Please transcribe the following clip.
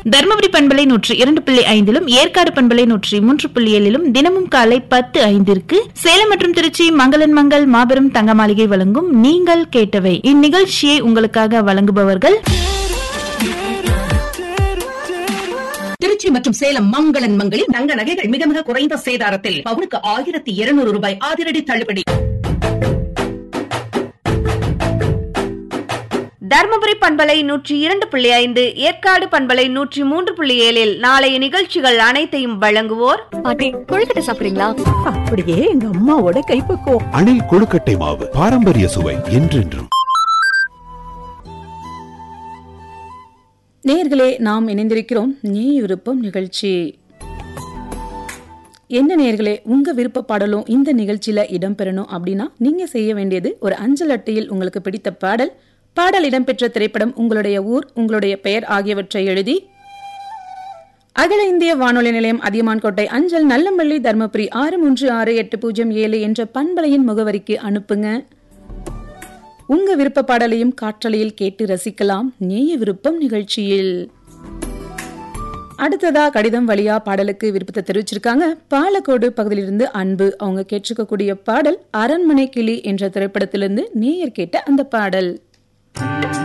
தருமபுரி பண்பலை நூற்றி இரண்டு புள்ளி ஐந்திலும் ஏற்காடு பண்பலை நூற்றி மூன்று புள்ளி ஏழிலும் தினமும் காலை பத்து ஐந்திற்கு சேலம் மற்றும் திருச்சி மங்களன் மங்கள் மாபெரும் தங்க மாளிகை வழங்கும் நீங்கள் கேட்டவை இந்நிகழ்ச்சியை உங்களுக்காக வழங்குபவர்கள் திருச்சி மற்றும் சேலம் மங்களன் மங்களில் தங்க நகைகள் மிக மிக குறைந்த சேதாரத்தில் பவுனுக்கு ஆயிரத்தி இருநூறு ரூபாய் அதிரடி தள்ளுபடி தர்மபுரி பண்பலை நூற்றி இரண்டு புள்ளி ஐந்து ஏற்காடு பண்பலை நூற்றி மூன்று புள்ளி ஏழில் நாளைய நிகழ்ச்சிகள் அனைத்தையும் வழங்குவோர் பாட்டி கொழுக்கட்டை சாப்பிடுறீங்களா அப்படியே எங்க அம்மாவோட கைப்பக்குவம் அணில் கொழுக்கட்டை மாவு பாரம்பரிய சுவை என்றென்றும் நேயர்களே நாம் இணைந்திருக்கிறோம் நீ விருப்பம் நிகழ்ச்சி என்ன நேயர்களே உங்க விருப்ப பாடலும் இந்த நிகழ்ச்சியில இடம்பெறணும் அப்படின்னா நீங்க செய்ய வேண்டியது ஒரு அஞ்சல் அட்டையில் உங்களுக்கு பிடித்த பாடல் பாடல் இடம்பெற்ற திரைப்படம் உங்களுடைய ஊர் உங்களுடைய பெயர் ஆகியவற்றை எழுதி அகில இந்திய வானொலி நிலையம் அதியமான்கோட்டை அஞ்சல் நல்லமல்லி தர்மபுரி ஆறு மூன்று ஆறு எட்டு பூஜ்ஜியம் ஏழு என்ற பண்பலையின் முகவரிக்கு அனுப்புங்க உங்க விருப்ப பாடலையும் காற்றலையில் கேட்டு ரசிக்கலாம் நேய விருப்பம் நிகழ்ச்சியில் அடுத்ததா கடிதம் வழியா பாடலுக்கு விருப்பத்தை தெரிவிச்சிருக்காங்க பாலக்கோடு பகுதியிலிருந்து அன்பு அவங்க கேட்டிருக்கக்கூடிய பாடல் அரண்மனை கிளி என்ற திரைப்படத்திலிருந்து நேயர் கேட்ட அந்த பாடல்